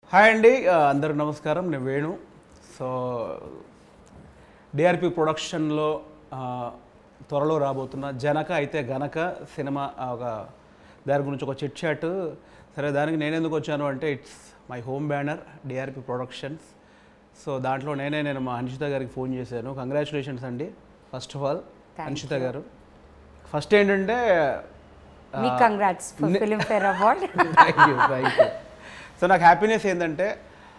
Hi అండి ఆ, అందరికి నమస్కారం నేను వేణు సో డిఆర్పి ప్రొడక్షన్లో ఆ, త్వరలో రాబోతున్న జనక అయితే గనక సినిమా ఆ, ఒక దాని గురించి ఒక చిట్ చాట్ సరే దానికి నేను ఎందుకు వచ్చాను అంటే it's my home banner DRP productions so దాంట్లో నేనే నేను మా హన్షిత గారికి ఫోన్ చేశాను కంగ్రాచులేషన్స్ అండి ఫస్ట్ ఆఫ్ ఆల్ హన్షిత గారు ఫస్ట్ ఏంటంటే మీ congrats for Filmfare award thank you thank you so నాకు హ్యాపీనెస్ ఏంటంటే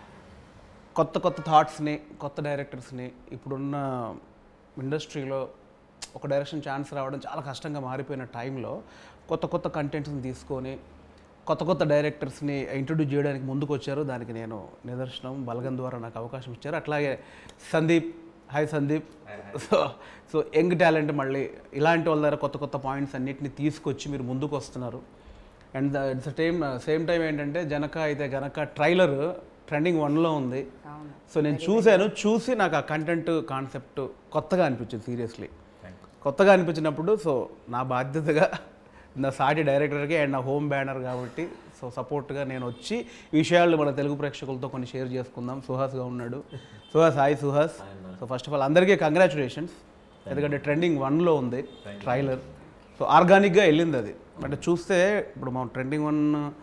కొత్త కొత్త థాట్స్ని కొత్త డైరెక్టర్స్ని ఇప్పుడున్న ఇండస్ట్రీలో ఒక డైరెక్షన్ ఛాన్స్ రావడం చాలా కష్టంగా మారిపోయిన టైంలో కొత్త కొత్త కంటెంట్స్ని తీసుకొని కొత్త కొత్త డైరెక్టర్స్ని ఇంట్రొడ్యూస్ చేయడానికి ముందుకు వచ్చారు దానికి నేను నిదర్శనం బలగం ద్వారా నాకు అవకాశం ఇచ్చారు అట్లాగే Sandeep hi Sandeep so so young talent మళ్ళీ ఇలాంటి వాళ్ళ దగ్గర కొత్త కొత్త పాయింట్స్ అన్నిటిని తీసుకొచ్చి మీరు ముందుకు వస్తున్నారు and it's time same time ఏంటంటే జనక అయితే గనక ట్రైలర్ ట్రెండింగ్ వన్లో ఉంది అవును సో నేను చూశాను చూసి నాకు ఆ కంటెంట్ కాన్సెప్ట్ కొత్తగా అనిపించింది సీరియస్లీ కొత్తగా అనిపించినప్పుడు సో నా బాధ్యతగా నా సాటి డైరెక్టర్కి అండ్ నా హోమ్ బ్యానర్ కాబట్టి సో సపోర్ట్గా నేను వచ్చి ఈ విషయాలు మన తెలుగు ప్రేక్షకులతో కొన్ని షేర్ చేసుకుందాం సుహాస్గా ఉన్నాడు Suhas hi Suhas so first of all అందరికీ కంగ్రాచులేషన్స్ ఎందుకంటే ట్రెండింగ్ వన్లో ఉంది ట్రైలర్ సో ఆర్గానిక్గా వెళ్ళింది అది అంటే చూస్తే ఇప్పుడు మనం ట్రెండింగ్ వన్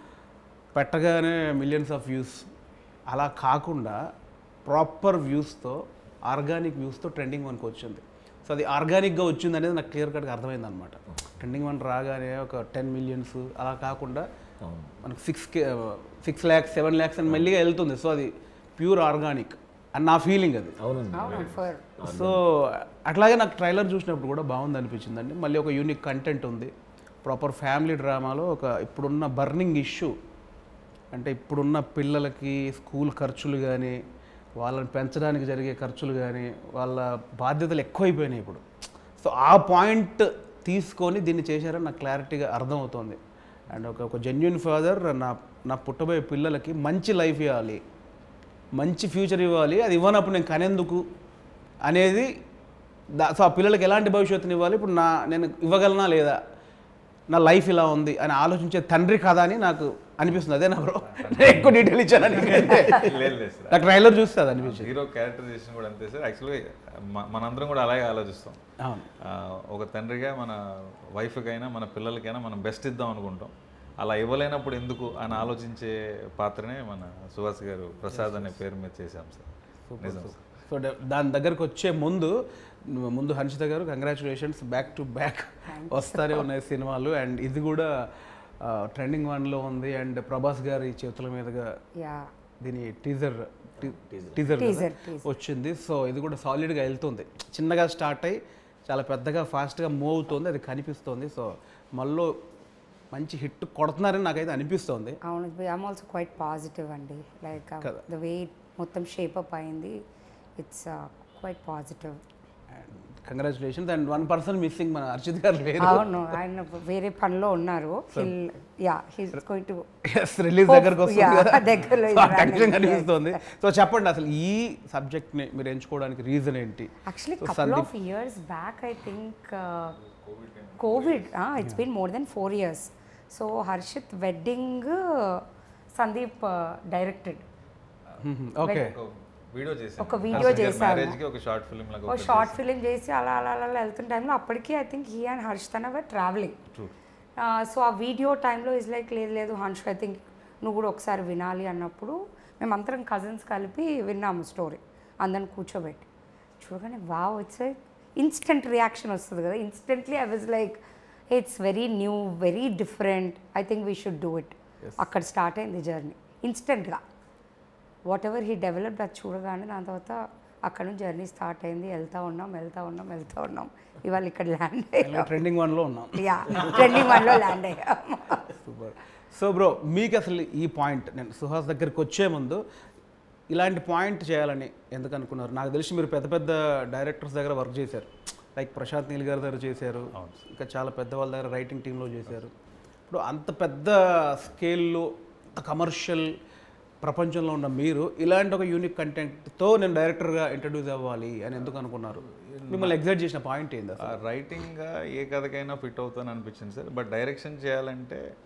పెట్టగానే మిలియన్స్ ఆఫ్ వ్యూస్ అలా కాకుండా ప్రాపర్ వ్యూస్తో ఆర్గానిక్ వ్యూస్తో ట్రెండింగ్ వన్కి వచ్చింది సో అది ఆర్గానిక్గా వచ్చింది అనేది నాకు క్లియర్ కట్గా అర్థమైంది అనమాట ట్రెండింగ్ వన్ రాగానే ఒక టెన్ మిలియన్స్ అలా కాకుండా మనకు six K six lakhs seven lakhs అని మెల్లిగా వెళ్తుంది సో అది ప్యూర్ ఆర్గానిక్ అని నా ఫీలింగ్ అది అవునండి అవును ఫర్ సో అట్లాగే నాకు ట్రైలర్ చూసినప్పుడు కూడా బాగుంది అనిపించిందండి మళ్ళీ ఒక యూనిక్ కంటెంట్ ఉంది ప్రాపర్ ఫ్యామిలీ డ్రామాలో ఒక ఇప్పుడున్న బర్నింగ్ ఇష్యూ అంటే ఇప్పుడున్న పిల్లలకి స్కూల్ ఖర్చులు కానీ వాళ్ళని పెంచడానికి జరిగే ఖర్చులు కానీ వాళ్ళ బాధ్యతలు ఎక్కువైపోయినాయి ఇప్పుడు సో ఆ పాయింట్ తీసుకొని దీన్ని చేశారని నాకు క్లారిటీగా అర్థమవుతోంది అండ్ ఒక ఒక జెన్యున్ ఫాదర్ నా నా పుట్టబోయే పిల్లలకి మంచి లైఫ్ ఇవ్వాలి మంచి ఫ్యూచర్ ఇవ్వాలి అది ఇవ్వనప్పుడు నేను కనేందుకు అనేది దా సో ఆ పిల్లలకి ఎలాంటి భవిష్యత్తుని ఇవ్వాలి ఇప్పుడు నా నేను ఇవ్వగలనా లేదా నా లైఫ్ ఇలా ఉంది అని ఆలోచించే తండ్రి కదా అని నాకు అనిపిస్తుంది అదే నా బ్రో నేను ఎక్కువ డీటెయిల్ ఇచ్చాను అంటే లేదు లేదు సార్ నాకు ట్రైలర్ చూస్తే అది అనిపించింది హీరో క్యారెక్టరైజేషన్ కూడా అంతే సార్ యాక్చువల్గా మనందరం కూడా అలాగే ఆలోచిస్తాం అవును ఆ, ఒక తండ్రిగా మన వైఫ్కైనా మన పిల్లలకైనా మనం బెస్ట్ ఇద్దాం అనుకుంటాం అలా ఇవ్వలేనప్పుడు ఎందుకు అని ఆలోచించే పాత్రనే మన సుహాస్ గారు ప్రసాద్ అనే పేరు మీద చేశాం సార్ నిజం సార్. సో డ- దాని దగ్గరకు వచ్చే ముందు నువ్వు ముందు హన్షిత గారు కంగ్రాచులేషన్స్ బ్యాక్ టు బ్యాక్ వస్తానే ఉన్నాయి సినిమాలు అండ్ ఇది కూడా ట్రెండింగ్ వన్లో ఉంది అండ్ ప్రభాస్ గారి చేతుల మీదుగా యా దీని టీజర్ టీజర్ Teaser, teaser. వచ్చింది సో ఇది కూడా సాలిడ్గా వెళ్తుంది చిన్నగా స్టార్ట్ అయ్యి చాలా పెద్దగా ఫాస్ట్గా మూవ్ అవుతుంది అది కనిపిస్తుంది సో మళ్ళీ మంచి హిట్ కొడుతున్నారని నాకైతే అనిపిస్తోంది అవును ఐఎమ్ ఆల్సో క్వైట్ పాజిటివ్ అండి లైక్ కదా. ద వే మొత్తం షేప్ అప్ అయింది it's quite positive congratulations and one person missing మన అర్చిత్ గారు లేరు అవును ఆయన వేరే పనిలో ఉన్నారు yeah he's going to US release దగ్గరకు వస్తుంది Yeah, కదా దగ్గరలో So, ఆ is tension running, కనిపిస్తుంది సో చెప్పండి అసలు ఈ సబ్జెక్ట్ని మీరు ఎంచుకోవడానికి రీజన్ ఏంటి actually So, couple Sandeep- of years back I think Covid it's been more than four years so Harshith wedding Sandeep directed okay ఒక వీడియో చేశాను ఒక video చేశాను. మ్యారేజ్కి ఒక షార్ట్ ఫిల్మ్ లాగా ఓ ఒకటి షార్ట్ ఫిలిం చేసి అలా అలా అలా అలా వెళ్తున్న టైంలో అప్పటికి I think he and Harsh తన వర్ ట్రావెలింగ్ True. సో ఆ వీడియో టైంలో ఇస్ లైక్ లేదు లేదు హర్ష్ ఐ థింక్ నువ్వు కూడా ఒకసారి వినాలి అన్నప్పుడు మేమందరం కజిన్స్ కలిపి విన్నాము స్టోరీ అందరిని కూర్చోబెట్టి చూడగానే వావ్ ఇట్స్ ఇన్స్టెంట్ రియాక్షన్ వస్తుంది కదా instantly I was like it's very new very different I think we should do it అక్కడ స్టార్ట్ అయింది జర్నీ ఇన్స్టెంట్గా వాట్ ఎవర్ హీ డెవలప్డ్ అది చూడగానే దాని తర్వాత అక్కడ నుంచి జర్నీ స్టార్ట్ అయింది వెళ్తా ఉన్నాం వెళ్తా ఉన్నాం వెళ్తా ఉన్నాం ఇవాళ ఇక్కడ ల్యాండ్ అయ్యాం ట్రెండింగ్ వన్లో ఉన్నాం యా ట్రెండింగ్ వన్లో ల్యాండ్ అయ్యాం సూపర్ సో బ్రో మీకు అసలు ఈ పాయింట్ నేను సుహాస్ దగ్గరికి వచ్చే ముందు ఇలాంటి పాయింట్ చేయాలని ఎందుకు అనుకున్నారు నాకు తెలిసి మీరు పెద్ద పెద్ద డైరెక్టర్స్ దగ్గర వర్క్ చేశారు లైక్ ప్రశాంత్ నీల్ గారి దగ్గర చేశారు ఇంకా చాలా పెద్ద వాళ్ళ దగ్గర రైటింగ్ టీంలో చేశారు ఇప్పుడు అంత పెద్ద స్కేల్లో అంత కమర్షియల్ ప్రపంచంలో ఉన్న మీరు ఇలాంటి ఒక యూనిక్ కంటెంట్తో నేను డైరెక్టర్గా ఇంట్రడ్యూస్ అవ్వాలి అని ఎందుకు అనుకున్నారు మిమ్మల్ని ఎగ్జైట్ చేసిన పాయింట్ ఏంది అసలు రైటింగ్గా ఏ కథకైనా ఫిట్ అవుతాను అనిపించింది సార్ బట్ డైరెక్షన్ చేయాలంటే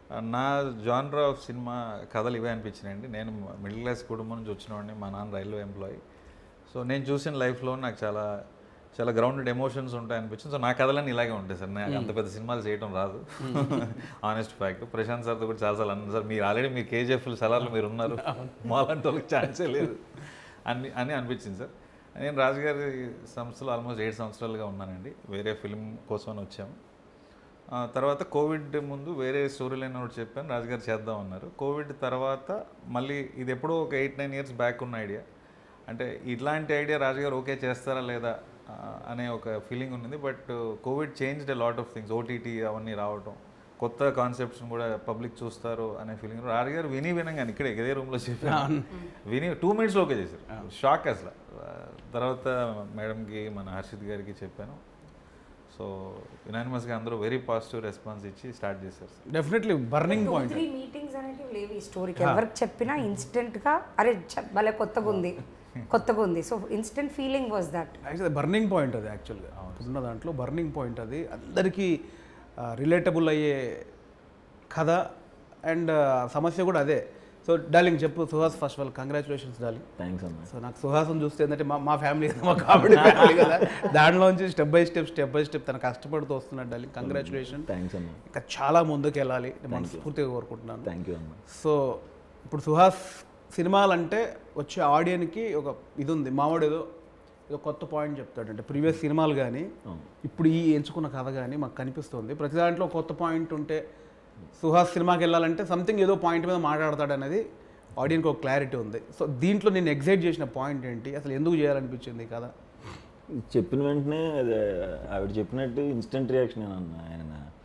ఆ, నా జానర్ ఆఫ్ సినిమా కథలు ఇవే అనిపించినాయండి నేను మిడిల్ క్లాస్ కుటుంబం నుంచి వచ్చినవాడిని మా నాన్న రైల్వే ఎంప్లాయీ సో నేను చూసిన లైఫ్లో నాకు చాలా చాలా గ్రౌండెడ్ ఎమోషన్స్ ఉంటాయి అనిపించింది సో నా కథలన్నీ ఇలాగే ఉంటాయి సార్ నాకు అంత పెద్ద సినిమాలు చేయడం రాదు ఆనెస్ట్ ఫ్యాక్ట్ ప్రశాంత్ సార్తో కూడా చాలాసార్లు అన్నాను సార్ మీరు ఆల్రెడీ మీరు కేజీఎఫ్ సలార్లు మీరు ఉన్నారు మాలాంటి వాళ్ళకి ఛాన్సే లేదు అని అని అనిపించింది సార్ నేను రాజుగారి సంస్థలో ఆల్మోస్ట్ ఏడు సంవత్సరాలుగా ఉన్నానండి వేరే ఫిల్మ్ కోసం వచ్చాము ఆ తర్వాత కోవిడ్ ముందు వేరే స్టోరీ లైన్ ఒకటి చెప్పాను రాజుగారు చేద్దాం అన్నారు కోవిడ్ తర్వాత మళ్ళీ ఇది ఎప్పుడో ఒక ఎయిట్ నైన్ ఇయర్స్ బ్యాక్ ఉన్న ఐడియా అంటే ఇట్లాంటి ఐడియా రాజుగారు ఓకే చేస్తారా లేదా ఆ, అనే ఒక ఫీలింగ్ ఉంది but Covid changed a lot of things OTT అవన్నీ రావటం కొత్త కాన్సెప్ట్స్ని కూడా పబ్లిక్ చూస్తారు అనే ఫీలింగ్ రాజుగారు విని వినంగానే ఇక్కడే ఇదే రూమ్లో చెప్పాను విని టూ మినిట్స్లో ఓకే చేశారు షాక్ అసలు ఆ, తర్వాత మేడంకి మన హర్షిత్ గారికి చెప్పాను సో యునానిమస్గా అందరూ వెరీ పాజిటివ్ రెస్పాన్స్ ఇచ్చి స్టార్ట్ చేశారు sir definitely burning two point three meetings అనేటివి లేవు ఈ స్టోరీకి ఎవరికి చెప్పినా ఇన్స్టెంట్గా అరే ఛ, భలే కొత్తగా ఉంది కొత్తగా ఉంది so instant feeling was that actually burning point అది యాక్చువల్గా ఉన్న దాంట్లో బర్నింగ్ పాయింట్ అది అందరికీ రిలేటబుల్ అయ్యే కథ అండ్ సమస్య కూడా అదే సో డార్లింగ్ చెప్పు Suhas first all congratulations darling thanks అన్న సో నాకు సుహాసం చూస్తే ఏంటంటే మా మా ఫ్యామిలీ మా కామెడీ ఫ్యామిలీ కదా దాంట్లోంచి step by step step by step తను కష్టపడుతూ వస్తున్నాడు డార్లింగ్ కంగ్రాచులేషన్ థ్యాంక్స్ అన్న ఇంకా చాలా ముందుకు వెళ్ళాలి నేను మనస్ఫూర్తిగా కోరుకుంటున్నాను థ్యాంక్ యూ అన్న సో ఇప్పుడు సుహాస్ సినిమాలంటే వచ్చే ఆడియన్కి ఒక ఇది ఉంది మావాడు ఏదో ఏదో కొత్త పాయింట్ చెప్తాడు అంటే ప్రీవియస్ సినిమాలు కానీ అవును. ఇప్పుడు ఈ ఎంచుకున్న కథ కానీ మాకు కనిపిస్తుంది ప్రతి దాంట్లో కొత్త పాయింట్ ఉంటే సుహాస్ సినిమాకి వెళ్ళాలంటే సంథింగ్ ఏదో పాయింట్ మీద మాట్లాడతాడు అనేది ఆడియన్కి ఒక క్లారిటీ ఉంది సో దీంట్లో నేను ఎగ్జైట్ చేసిన పాయింట్ ఏంటి అసలు ఎందుకు చేయాలనిపించింది కదా చెప్పిన వెంటనే అదే ఆవిడ చెప్పినట్టు ఇన్స్టెంట్ రియాక్షన్ అన్న ఆయన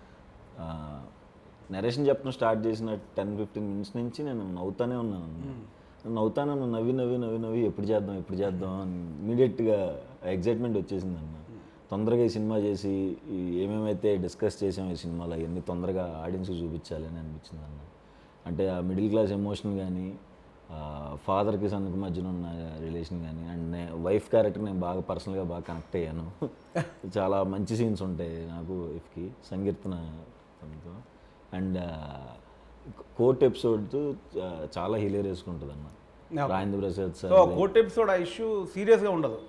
నరేషన్ చెప్పడం స్టార్ట్ చేసిన టెన్ ఫిఫ్టీన్ మినిట్స్ నుంచి నేను నవ్వుతానే ఉన్నాను అన్న నవ్వుతానే ఉన్నాను నవ్వి నవ్వి నవ్వి నవ్వి ఎప్పుడు చేద్దాం ఎప్పుడు చేద్దాం అని ఇమీడియట్గా ఎగ్జైట్మెంట్ వచ్చేసింది అన్న తొందరగా ఈ సినిమా చేసి ఈ ఏమేమైతే డిస్కస్ చేసాం ఈ సినిమాలో అవన్నీ తొందరగా ఆడియన్స్కి చూపించాలి అని అనిపించింది అన్న అంటే ఆ మిడిల్ క్లాస్ ఎమోషన్ కానీ ఫాదర్కి సన్కి మధ్యన ఉన్న రిలేషన్ కానీ అండ్ నే వైఫ్ క్యారెక్టర్ నేను బాగా పర్సనల్గా బాగా కనెక్ట్ అయ్యాను చాలా మంచి సీన్స్ ఉంటాయి నాకు వైఫ్కి సంకీర్తన తనతో అండ్ కోర్ట్ ఎపిసోడ్ చాలా హిలేరియస్గా ఉంటుంది అన్న Rajendra Prasad so sir court episode ఆ ఇష్యూ సీరియస్గా ఉండదు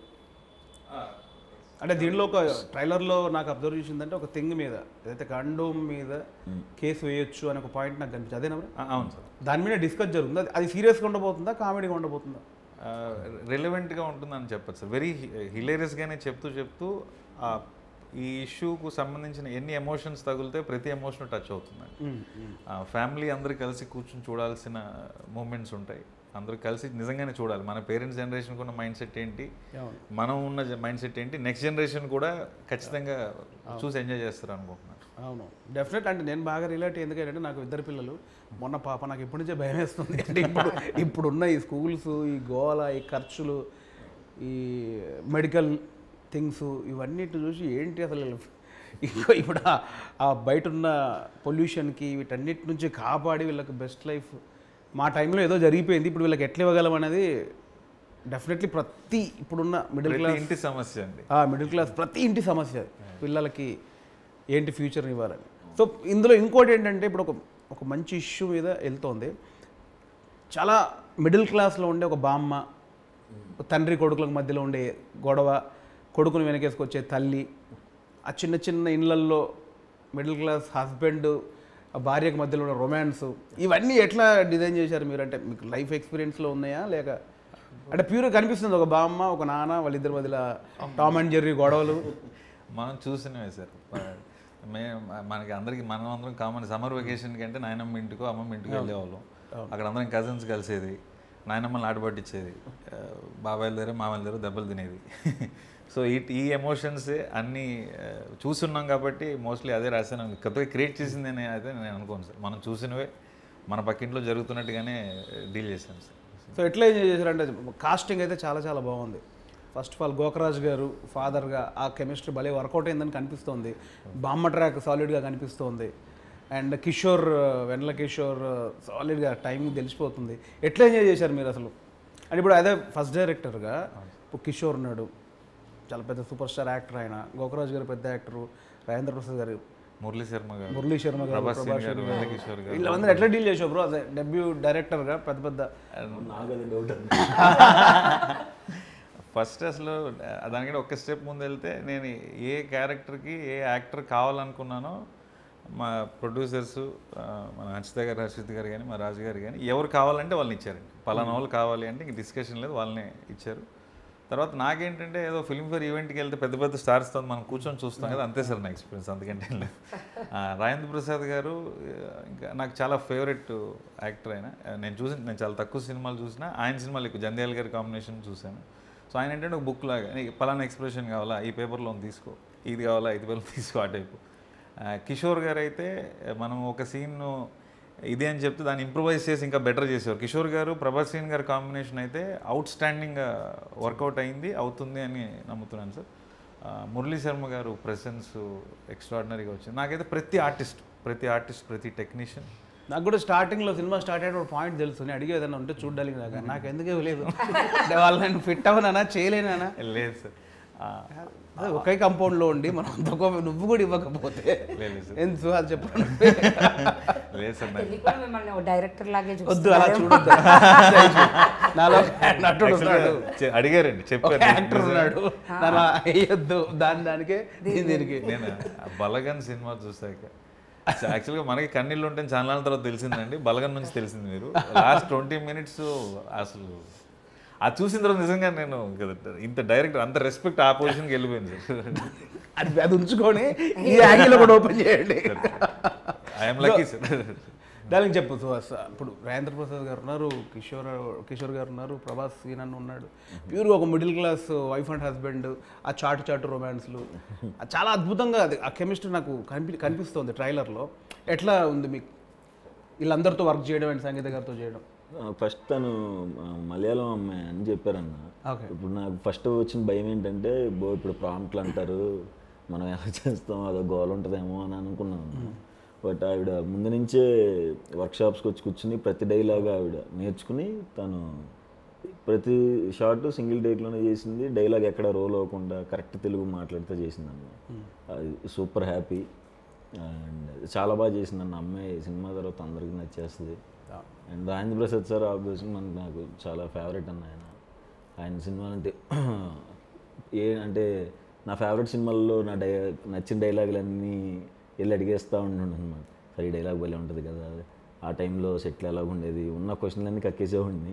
అంటే దీనిలో ఒక ట్రైలర్లో నాకు అబ్జర్వ్ చేసిందంటే ఒక థింగ్ మీద ఏదైతే కండోమ్ మీద కేసు వేయొచ్చు అనే ఒక పాయింట్ నాకు కనిపించింది అదేనా మరి? ఆ, అవును సార్ దాని మీద డిస్కస్ జరుగుతుంది అది- అది సీరియస్గా ఉండబోతుందా కామెడీగా ఉండబోతుందా రిలవెంట్గా ఉంటుందని చెప్పచ్చు సార్ వెరీ హిలేరియస్గానే చెప్తూ చెప్తూ ఆ, ఈ ఇష్యూకు సంబంధించిన ఎన్ని ఎమోషన్స్ తగిలితే ప్రతి ఎమోషన్ టచ్ అవుతుందండి ఫ్యామిలీ అందరూ కలిసి కూర్చొని చూడాల్సిన మూమెంట్స్ ఉంటాయి అందరూ కలిసి నిజంగానే చూడాలి మన పేరెంట్స్ జనరేషన్కి ఉన్న మైండ్ సెట్ ఏంటి అవును. మనం ఉన్న మైండ్ సెట్ ఏంటి నెక్స్ట్ జనరేషన్ కూడా ఖచ్చితంగా చూసి ఎంజాయ్ చేస్తారు అనుకుంటున్నాను అవును డెఫినెట్ అంటే నేను బాగా రిలేట్ ఎందుకంటే నాకు ఇద్దరు పిల్లలు మొన్న పాప నాకు ఇప్పటి నుంచే భయం వేస్తుంది అంటే ఇప్పుడు ఇప్పుడున్న ఈ స్కూల్స్ ఈ గోల ఈ ఖర్చులు ఈ మెడికల్ థింగ్స్ ఇవన్నిటి చూసి ఏంటి అసలు ఇంకో ఇప్పుడు ఆ- ఆ బయట ఉన్న పొల్యూషన్కి వీటన్నిటి నుంచి కాపాడి వీళ్ళకి బెస్ట్ లైఫ్ మా టైంలో ఏదో జరిగిపోయింది ఇప్పుడు వీళ్ళకి ఎట్లా ఇవ్వగలం అనేది డెఫినెట్లీ ప్రతి ఇప్పుడున్న మిడిల్ ప్రతి క్లాస్ ఇంటి సమస్య అండి ఆ మిడిల్ క్లాస్ ప్రతి ఇంటి సమస్య అది. పిల్లలకి ఏంటి ఫ్యూచర్ ఇవ్వాలని సో ఇందులో ఇంకోటి ఏంటంటే ఇప్పుడు ఒక ఒక మంచి ఇష్యూ మీద వెళ్తోంది చాలా మిడిల్ క్లాస్లో ఉండే ఒక బామ్మ ఒక తండ్రి కొడుకులకు మధ్యలో ఉండే గొడవ కొడుకుని వెనకేసుకొచ్చే తల్లి ఆ చిన్న చిన్న ఇళ్ళల్లో మిడిల్ క్లాస్ హస్బెండ్ భార్యకు మధ్యలో ఉన్న రొమాన్స్ ఇవన్నీ ఎట్లా డిజైన్ చేశారు మీరు అంటే మీకు లైఫ్ ఎక్స్పీరియన్స్లో ఉన్నాయా లేక అంటే ప్యూర్ కనిపిస్తుంది ఒక బామ్మ ఒక నాన్న వాళ్ళిద్దరి మధ్యలో టామ్ అండ్ జెర్రీ గొడవలు మనం చూసినవే సార్ మే మనకి అందరికి మనం అందరం కామన్ సమ్మర్ వెకేషన్ కంటే నాయనమ్మ ఇంటికో అమ్మమ్మ ఇంటికో వెళ్ళేవాళ్ళం అక్కడ అందరం కజిన్స్ కలిసేది నాయనమ్మని ఆటపట్టించేది ఆ, బాబాయిల దగ్గర మామయ్య దగ్గర దెబ్బలు తినేది సో ఈ ఈ ఎమోషన్సే అన్నీ ఆ, చూస్తున్నాం కాబట్టి మోస్ట్లీ అదే రాశాను కొత్తగా క్రియేట్ చేసింది అని అయితే నేను అనుకోను సార్ మనం చూసినవే మన పక్కింట్లో జరుగుతున్నట్టుగానే డీల్ చేశాను సార్ సో ఎట్లా ఎంజాయ్ చేశారంటే కాస్టింగ్ అయితే చాలా చాలా బాగుంది ఫస్ట్ ఆఫ్ ఆల్ గోకరాజ్ గారు ఫాదర్గా ఆ కెమిస్ట్రీ భలే వర్కౌట్ అయిందని కనిపిస్తోంది బామ్మ ట్రాక్ సాలిడ్గా కనిపిస్తోంది అండ్ కిషోర్ వెన్నెల కిషోర్ సాలిడ్గా టైం తెలిసిపోతుంది ఎట్లా ఎంజాయ్ చేశారు మీరు అసలు అంటే ఇప్పుడు అదే ఫస్ట్ డైరెక్టర్గా ఇప్పుడు కిషోర్ ఉన్నాడు చాలా పెద్ద సూపర్ స్టార్ యాక్టర్ ఆయన గోకరాజ్ గారు పెద్ద యాక్టరు రాజేంద్ర ప్రసాద్ గారు మురళీ శర్మ గారు మురళీ శర్మ గారు ప్రభాస్ సింగ్ గారు వెంకటేశ్వర్ గారు వీళ్ళందరూ ఎట్లా డీల్ చేసావు బ్రో అదే డెబ్యూ డైరెక్టర్గా పెద్ద పెద్ద నాకు అది డౌట్ ఫస్ట్ అసలు ఆ, దానికంటే ఒక్క స్టెప్ ముందు వెళ్తే నేను ఏ క్యారెక్టర్కి ఏ యాక్టర్ కావాలనుకున్నానో మా ప్రొడ్యూసర్స్ మన హర్షిత గారు హర్షిత్ గారు కానీ మా రాజు గారు కానీ ఎవరు కావాలంటే వాళ్ళని ఇచ్చారండి పలానా వాళ్ళు కావాలి అంటే ఇంక డిస్కషన్ లేదు వాళ్ళని ఇచ్చారు తర్వాత నాకేంటంటే ఏదో ఫిల్మ్ఫేర్ ఈవెంట్కి వెళ్తే పెద్ద పెద్ద స్టార్స్తో మనం కూర్చొని చూస్తాం కదా అంతే సార్ నా ఎక్స్పీరియన్స్ అందుకంటే ఏం లేదు ఆ, రాజేంద్ర ప్రసాద్ గారు ఆ, ఇంకా నాకు చాలా ఫేవరెట్ యాక్టర్ ఆయన ఆ, నేను చూసి నేను చాలా తక్కువ సినిమాలు చూసిన ఆయన సినిమాలు ఎక్కువ జంధ్యాల గారి కాంబినేషన్ చూశాను సో ఆయన ఏంటంటే ఒక బుక్ లాగా నీకు పలానా ఎక్స్ప్రెషన్ కావాలా ఈ పేపర్లో ఉంది తీసుకో ఇది కావాలా ఇది పేపర్లో తీసుకో ఆ టైపు ఆ, కిషోర్ గారు అయితే మనం ఒక సీన్ ఇదే అని చెప్తే దాన్ని ఇంప్రూవైజ్ చేసి ఇంకా బెటర్ చేసేవారు కిషోర్ గారు ప్రభాస్ సింగ్ గారి కాంబినేషన్ అయితే అవుట్ స్టాండింగ్గా వర్కౌట్ అయింది అవుతుంది అని నమ్ముతున్నాను సార్ ఆ, మురళీ శర్మ గారు ప్రెసెన్స్ ఎక్స్ట్రాడినరీగా వచ్చింది నాకైతే ప్రతి ఆర్టిస్ట్ ప్రతి ఆర్టిస్ట్ ప్రతి టెక్నీషియన్ నాకు కూడా స్టార్టింగ్లో సినిమా స్టార్ట్ అయిన పాయింట్ తెలుసు నేను అడిగే ఏదైనా ఉంటే చూడడానికి నాకు నాకు ఎందుకే లేదు అంటే వాళ్ళు నేను ఫిట్ అవ్వనానా చేయలేనా లేదు సార్ ఆ, అదే ఒకే కాంపౌండ్లో ఉండి మనం అంత కోపం నువ్వు కూడా ఇవ్వకపోతే లేదు సార్ ఏం సుహాల్ చెప్పండి లేదు సార్ నాకు పెళ్లి కూడా మిమ్మల్ని ఒక డైరెక్టర్ లాగే వద్దు అలా చూడొద్దు నాలో నటుడు ఉన్నాడు చె- అడిగారండి చెప్పారు యాక్టర్ ఉన్నాడు అలా వేయొద్దు దాని దానికే దీని దీనికి నేను ఆ బలగన్ సినిమా చూసాక యాక్చువల్గా మనకి కన్నీళ్ళు ఉంటే చాలా నాళ్ళ తర్వాత తెలిసిందండి బలగన్ నుంచి తెలిసింది మీరు లాస్ట్ ట్వంటీ మినిట్స్ అసలు అది చూసిన తర్వాత నిజంగా నేను ఇంత డైరెక్ట్ అంత రెస్పెక్ట్ ఆ పొజిషన్కి వెళ్ళిపోయింది సార్ అది అది ఉంచుకొని ఈ యాంగిల్ కూడా ఓపెన్ చేయండి ఐఎమ్ లక్కీ సార్ దానికి చెప్పు సుహాస్ ఇప్పుడు రాజేంద్ర ప్రసాద్ గారు ఉన్నారు కిషోర్ కిషోర్ గారు ఉన్నారు ప్రభాస్ సీనన్ ఉన్నాడు ప్యూర్గా ఒక middle class wife and husband ఆ చాటు చాటు రొమాన్స్లు అది చాలా అద్భుతంగా అది ఆ కెమిస్ట్రీ నాకు కనిపి కనిపిస్తుంది ట్రైలర్లో ఎట్లా ఉంది మీకు వీళ్ళందరితో వర్క్ చేయడం అండ్ సంగీత గారితో చేయడం ఫస్ట్ తను ఆ, మలయాళం అమ్మాయి అని చెప్పారన్న ఓకే ఇప్పుడు నాకు ఫస్ట్ వచ్చిన భయం ఏంటంటే బో ఇప్పుడు ప్రాంప్ట్లు అంటారు మనం ఎలా చేస్తాం అదో గోల్ ఉంటుందేమో అని అనుకున్నాను బట్ ఆవిడ ముందు నుంచే వర్క్షాప్స్కి వచ్చి కూర్చుని ప్రతి డైలాగ్ ఆవిడ నేర్చుకుని తను ప్రతి షార్ట్ సింగిల్ టేక్లోనే చేసింది డైలాగ్ ఎక్కడ రోల్ అవ్వకుండా కరెక్ట్ తెలుగు మాట్లాడితే చేసింది అన్న అది సూపర్ హ్యాపీ అండ్ చాలా బాగా చేసింది అన్న అమ్మాయి సినిమా తర్వాత అందరికీ నచ్చేస్తుంది and Rajendra Prasad sir obviously మనకు నాకు చాలా ఫేవరెట్ అన్న ఆయన ఆయన సినిమాలు అంటే ఏ అంటే నా ఫేవరెట్ సినిమాల్లో నా డై నచ్చిన డైలాగులన్నీ వెళ్ళి అడిగేస్తూ ఉంటుండే అనమాట సరే ఈ డైలాగ్ భలే ఉంటుంది కదా ఆ టైంలో సెట్లు ఎలాగ ఉండేది ఉన్న క్వశ్చన్లన్నీ కక్కేసేవాడిని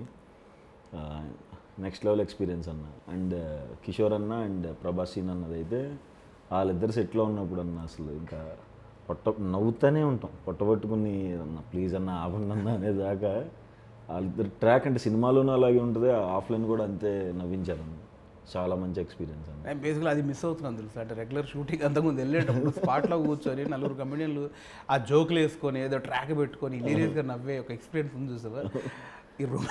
నెక్స్ట్ లెవెల్ ఎక్స్పీరియన్స్ అన్న అండ్ కిషోర్ అన్న అండ్ ప్రభాస్ సీన్ అన్నది అయితే వాళ్ళిద్దరు సెట్లో ఉన్నప్పుడు అన్న అసలు ఇంకా పొట్ట నవ్వుతూనే ఉంటాం పొట్టబట్టుకుని అన్న ప్లీజ్ అన్న ఆపండి అన్న అనేదాకా వాళ్ళిద్దరు ట్రాక్ అంటే సినిమాలోనూ అలాగే ఉంటుంది ఆఫ్లైన్ కూడా అంతే నవ్వించారన్న చాలా మంచి ఎక్స్పీరియన్స్ అన్న నేను బేసిక్గా అది మిస్ అవుతున్నాను తెలుసు అంటే రెగ్యులర్ షూటింగ్ అంతకుముందు వెళ్ళేటప్పుడు స్పాట్లో కూర్చొని నలుగురు కమెడియన్లు ఆ జోకులు వేసుకొని ఏదో ట్రాక్ పెట్టుకొని లీరియస్గా నవ్వే ఒక ఎక్స్పీరియన్స్ ఉంది చూసావా ఈ రూమ్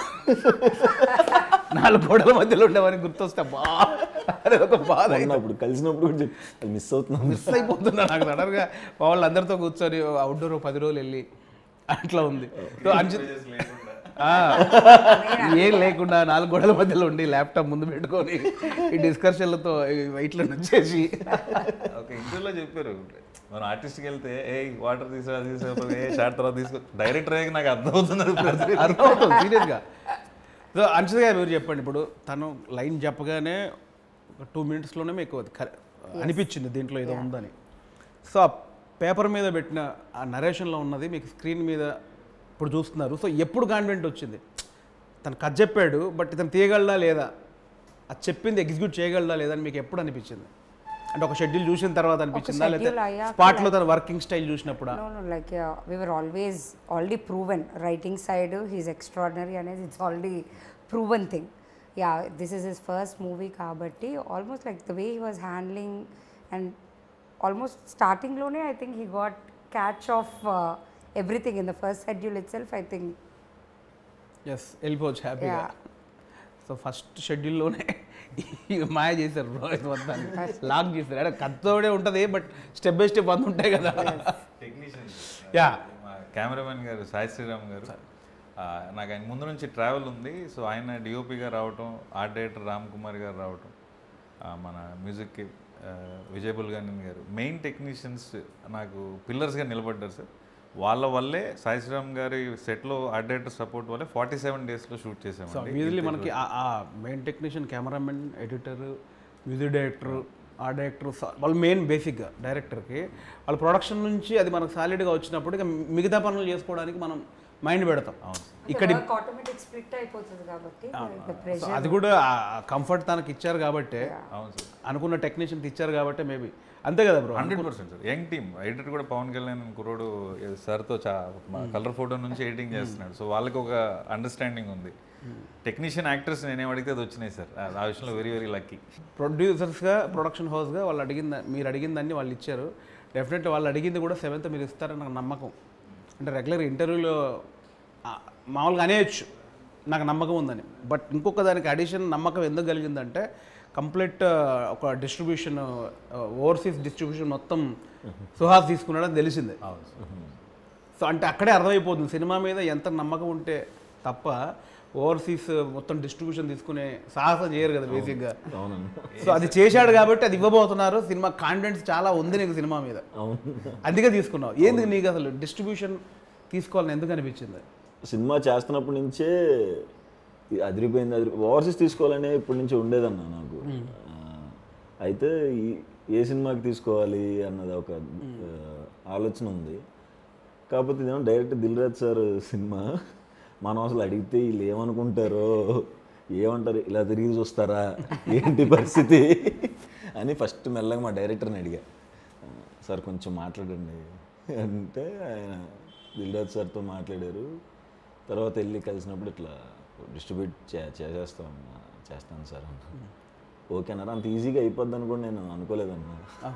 నాలుగు గోడల మధ్యలో ఉండేవారికి గుర్తొస్తే బా అది ఒక బాధ అప్పుడు కలిసినప్పుడు కూడా చెప్పి, అది మిస్ అవుతున్నాం మిస్ అయిపోతున్నా నాకు సడన్గా మా వాళ్ళు అందరితో కూర్చొని అవుట్డోర్ పది రోజులు వెళ్ళి అట్లా ఉంది సో అంచు ఆ, ఏం లేకుండా నాలుగు గోడల మధ్యలో ఉండి ల్యాప్టాప్ ముందు పెట్టుకొని ఈ డిస్కషన్లతో ఇట్లా వచ్చేసి ఒక ఇంటర్వ్యూలో చెప్పారు మనం ఆర్టిస్ట్కి వెళ్తే ఏ వాటర్ తీసుకురా తీసుకురా ఏ షార్ట్ తర్వాత తీసుకో డైరెక్టర్ అయ్యాక నాకు అర్థమవుతుంది అది. అర్థమవుతుంది సీరియస్గా సో అంశద్ గారు మీరు చెప్పండి ఇప్పుడు తను లైన్ చెప్పగానే ఒక టూ మినిట్స్లోనే మీకు అది కరె- అనిపించింది దీంట్లో ఏదో ఉందని సో ఆ పేపర్ మీద పెట్టిన ఆ నరేషన్లో ఉన్నది మీకు స్క్రీన్ మీద ఇప్పుడు చూస్తున్నారు సో ఎప్పుడు కాన్ఫిడెంట్ వచ్చింది తను కథ చెప్పాడు బట్ ఇతను తీయగలడా లేదా అది చెప్పింది ఎగ్జిక్యూట్ చేయగలడా లేదా అని మీకు ఎప్పుడు అనిపించింది అంటే ఒక షెడ్యూల్ చూసిన తర్వాత అనిపించిందా schedule లేకపోతే అయ్యాక స్పాట్లో తన వర్కింగ్ స్టైల్ చూసినప్పుడా No, no, like uh, we were always already proven. Writing side, uh, he's extraordinary and it's already proven thing. Yeah, this is his first movie kabatti. Almost like the way he was handling and almost starting lone, I think he got catch of uh, everything in the first schedule itself. I think yes వెళ్ళిపోవచ్చు హ్యాపీగా Yeah. So first షెడ్యూల్లోనే మాయ చేశారు bro ఇది మొత్తాన్ని lock చేశారు అంటే కత్తోడే ఉంటుంది బట్ స్టెప్ బై స్టెప్ అంత ఉంటాయి కదా యా మా కెమెరామెన్ గారు సాయి శ్రీరామ్ గారు ఆ, నాకు ఆయన ముందు నుంచి ట్రావెల్ ఉంది సో ఆయన డిఓపిగా రావటం ఆర్ట్ డైరెక్టర్ రామ్ కుమార్ గారు రావటం ఆ, మన మ్యూజిక్కి ఆ, విజయ్ బుల్గానిన్ గారు మెయిన్ టెక్నీషియన్స్ నాకు పిల్లర్స్గా నిలబడ్డారు సార్ వాళ్ళ వల్లే సాయి శ్రీరామ్ గారి సెట్లో ఆర్ట్ డైరెక్టర్ సపోర్ట్ వల్లే ఫార్టీ సెవెన్ డేస్లో షూట్ సో చేసామండి మ్యూజిక్లీ మనకి ఆ- ఆ main technician cameramen editor music director ఆ డైరెక్టర్ వాళ్ళు మెయిన్ బేసిక్గా డైరెక్టర్కి వాళ్ళ ప్రొడక్షన్ నుంచి అది మనకు సాలిడ్గా వచ్చినప్పుడు ఇక మిగతా పనులు చేసుకోవడానికి మనం మైండ్ పెడతాం ఇక్కడ ఆటోమేటిక్ స్ప్లిట్ అయిపోతుంది కాబట్టి సో ప్రెషర్ అది కూడా కంఫర్ట్ తనకి ఇచ్చారు కాబట్టే అవును సార్ అనుకున్న టెక్నీషియన్ ఇచ్చారు కాబట్టే మేబీ అంతే కదా bro hundred percent sir young team editor కూడా పవన్ కళ్యాణ్ కుర్రోడు సార్తో చా కలర్ ఫోటో నుంచి ఎడిటింగ్ చేస్తున్నాడు సో వాళ్ళకి ఒక అండర్స్టాండింగ్ ఉంది టెక్నీషియన్ యాక్టర్స్ నేనేం అడిగితే అది వచ్చినాయి సార్ ఆ- ఆ విషయంలో వెరీ వెరీ లక్కీ ప్రొడ్యూసర్స్గా ప్రొడక్షన్ హౌస్గా వాళ్ళు అడిగిన మీరు అడిగిందాన్ని వాళ్ళు ఇచ్చారు డెఫినెట్ వాళ్ళు అడిగింది కూడా సెవెంత్ మీరు ఇస్తారని నాకు నమ్మకం అంటే రెగ్యులర్ ఇంటర్వ్యూలో ఆ, మామూలుగా అనేయచ్చు నాకు నమ్మకం ఉందని బట్ ఇంకొక దానికి అడిషన్ నమ్మకం ఎందుకు కలిగిందంటే కంప్లీట్ ఒక డిస్ట్రిబ్యూషన్ ఓవర్సీస్ డిస్ట్రిబ్యూషన్ మొత్తం సుహాస్ తీసుకున్నాడని తెలిసిందే సో అంటే అక్కడే అర్థమైపోతుంది సినిమా మీద ఎంత నమ్మకం ఉంటే తప్ప ఓవర్సీస్ మొత్తం డిస్ట్రిబ్యూషన్ తీసుకునే సాహసం చేయరు కదా బేసిక్గా అవునండి సో అది చేశాడు కాబట్టి అది ఇవ్వబోతున్నారు సినిమా కాన్ఫిడెన్స్ చాలా ఉంది నీకు సినిమా మీద అవును అందుకే తీసుకున్నావు ఏంది నీకు అసలు డిస్ట్రిబ్యూషన్ తీసుకోవాలని ఎందుకు అనిపించింది సినిమా చేస్తున్నప్పటి నుంచే ఇది అదిరిపోయింది అదిరి ఓవర్సీస్ తీసుకోవాలనే ఇప్పటి నుంచి ఉండేదన్న నాకు ఆ, అయితే ఈ- ఏ సినిమాకి తీసుకోవాలి అన్నది ఒక ఆ, ఆలోచన ఉంది కాకపోతే ఇదేమో direct Dil Raj sir cinema మనం అసలు అడిగితే వీళ్ళు ఏమనుకుంటారో ఏమంటారు ఇలా తిరిగి చూస్తారా ఏంటి పరిస్థితి అని ఫస్ట్ మెల్లగా మా డైరెక్టర్ని అడిగా ఆ, సార్ కొంచెం మాట్లాడండి అంటే ఆయన దిల్రాజ్ సార్తో మాట్లాడారు తర్వాత వెళ్ళి కలిసినప్పుడు ఇట్లా డిస్ట్రిబ్యూట్ చే చేసేస్తాం చేస్తాను సార్ అన్న ఓకేనారా అంత ఈజీగా అయిపోద్ది అని కూడా నేను అనుకోలేదన్నా ఆ,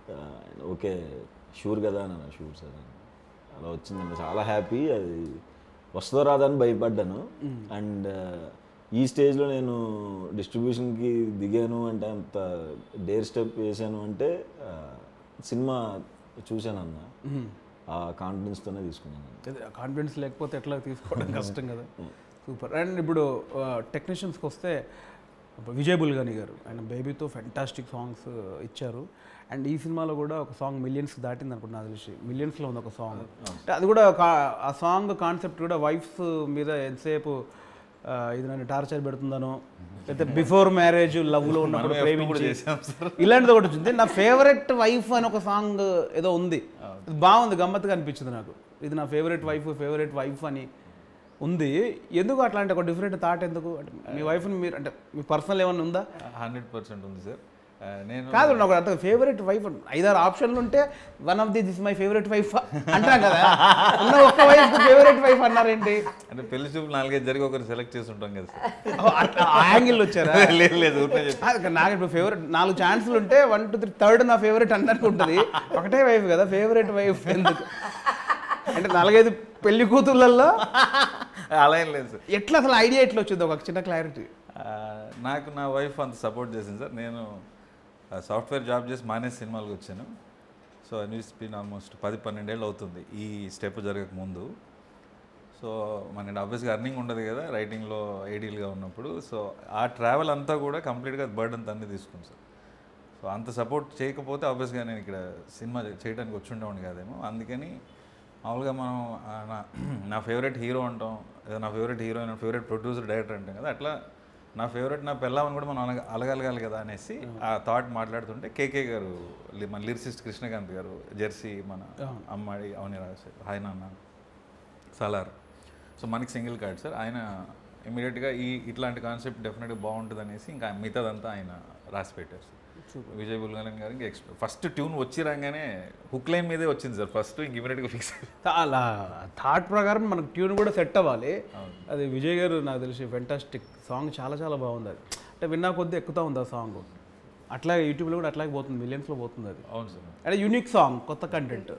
ఓకే షూర్ కదా అన్న షూర్ సార్ అని అలా వచ్చిందండి చాలా హ్యాపీ అది వస్తుందో రాదని భయపడ్డాను అండ్ ఈ స్టేజ్లో నేను డిస్ట్రిబ్యూషన్కి దిగాను అంటే అంత డేర్ స్టెప్ వేసాను అంటే ఆ, సినిమా చూశానన్న ఆ కాన్ఫిడెన్స్తోనే తీసుకున్నాను కాన్ఫిడెన్స్ లేకపోతే ఎట్లా తీసుకోవడం కష్టం కదా సూపర్ అండ్ ఇప్పుడు టెక్నీషియన్స్కి వస్తే విజయ్ బుల్గాని గారు ఆయన బేబీతో ఫెంటాస్టిక్ సాంగ్స్ ఇచ్చారు అండ్ ఈ సినిమాలో కూడా ఒక సాంగ్ మిలియన్స్ దాటింది అనుకుంటున్నా నాకు తెలిసి మిలియన్స్లో ఉంది ఒక సాంగ్ అంటే అది కూడా కా- ఆ సాంగ్ కాన్సెప్ట్ కూడా వైఫ్స్ మీద ఎంతసేపు ఆ, ఇది నన్ను టార్చర్ పెడుతుందనో లేకపోతే బిఫోర్ మ్యారేజ్ లవ్లో ఉన్నప్పుడు మనమే ఎప్పుడు కూడా ప్రేమించి చేసాం సార్ ఇలాంటిది ఒకటి వచ్చింది నా ఫేవరెట్ వైఫ్ అని ఒక సాంగ్ ఏదో ఉంది ఇది బాగుంది గమ్మత్తుగా అనిపించింది నాకు ఇది నా ఫేవరెట్ వైఫ్ ఫేవరెట్ వైఫ్ అని ఉంది ఎందుకు అట్లాంటి ఒక డిఫరెంట్ థాట్ ఎందుకు అంటే మీ వైఫ్ని మీరు అంటే మీ పర్సనల్ ఏమైనా ఉందా హండ్రెడ్ పర్సెంట్ ఉంది సార్ ఆ, నేను కాదు నాకు అంత ఫేవరెట్ వైఫ్ ఐదారు ఆప్షన్లు ఉంటే one of the this my favourite wife అంటాం కదా ఉన్న ఒక్క వైఫ్ ఫేవరెట్ వైఫ్ అన్నారేంటి అంటే పెళ్లి చూపు నాలుగైదు జరిగి ఒకరు సెలెక్ట్ చేసి ఉంటాం కదా సార్ ఓ, అట్లా ఆ యాంగిల్ వచ్చారా లేదు లేదు ఊరికే చెప్పు. ఆ, నాకు ఇప్పుడు ఫేవరెట్ నాలుగు ఛాన్సులు ఉంటే వన్ టూ త్రీ థర్డ్ నా ఫేవరెట్ అన్నట్టు ఉంటుంది ఒకటే వైఫ్ కదా ఫేవరెట్ వైఫ్ ఎందుకు అంటే నాలుగైదు పెళ్లి కూతుర్లలో అలా ఏం లేదు సార్ ఎట్లా అసలు ఐడియా ఎట్లా వచ్చింది ఒక చిన్న క్లారిటీ ఆ, నాకు నా వైఫ్ అంత సపోర్ట్ చేసింది సార్ నేను సాఫ్ట్వేర్ జాబ్ చేసి మానేసి సినిమాలకు వచ్చాను సో న్యూస్ పిన్ ఆల్మోస్ట్ పది పన్నెండేళ్ళు అవుతుంది ఈ స్టెప్ జరగక ముందు సో మన ఆబ్వియస్గా అర్నింగ్ ఉండదు కదా రైటింగ్లో ఐడియల్గా ఉన్నప్పుడు సో ఆ ట్రావెల్ అంతా కూడా కంప్లీట్గా బర్డన్ తన్ని తీసుకుంది సార్ సో అంత సపోర్ట్ చేయకపోతే ఆబ్వియస్గా నేను ఇక్కడ సినిమా చేయడానికి వచ్చి ఉండేవాడిని కాదేమో అందుకని మామూలుగా మనం ఆ, నా నా ఫేవరెట్ హీరో అంటాం లేదా నా favourite heroine favourite producer director అంటాం కదా అట్లా నా ఫేవరెట్ నా పెళ్ళామని కూడా మనం అలగ అలగలగాలి కదా అనేసి ఆ థాట్ మాట్లాడుతుంటే కేకే గారు లి- మన లిరిసిస్ట్ కృష్ణకాంత్ గారు జెర్సీ మన అమ్మాడి అవని రాజు హాయ్ నాన్న సలార్ సో మనకి సింగిల్ కార్డ్ సార్ ఆయన ఇమీడియట్గా ఈ ఇట్లాంటి కాన్సెప్ట్ డెఫినెట్గా బాగుంటుంది అనేసి ఇంకా మిగతాదంతా ఆయన రాసి పెట్టారు సార్ విజయ్ బుల్గలన్ గారు ఇంకా ఎక్స్పెక్ట్ ఫస్ట్ ట్యూన్ వచ్చి రాగానే హుక్ లైన్ మీదే వచ్చింది సార్ ఫస్ట్ ఇంక ఇమీడియట్గా ఫిక్స్ అలా థాట్ ప్రకారం మనకు ట్యూన్ కూడా సెట్ అవ్వాలి అది విజయ్ గారు నాకు తెలిసి ఫెంటాస్టిక్ సాంగ్ చాలా చాలా బాగుంది అది అంటే విన్నా కొద్దీ ఎక్కుతా ఉంది ఆ సాంగ్ అట్లాగే యూట్యూబ్లో కూడా అట్లాగే పోతుంది మిలియన్స్లో పోతుంది అది అవును సార్ అంటే యూనిక్ సాంగ్ కొత్త కంటెంట్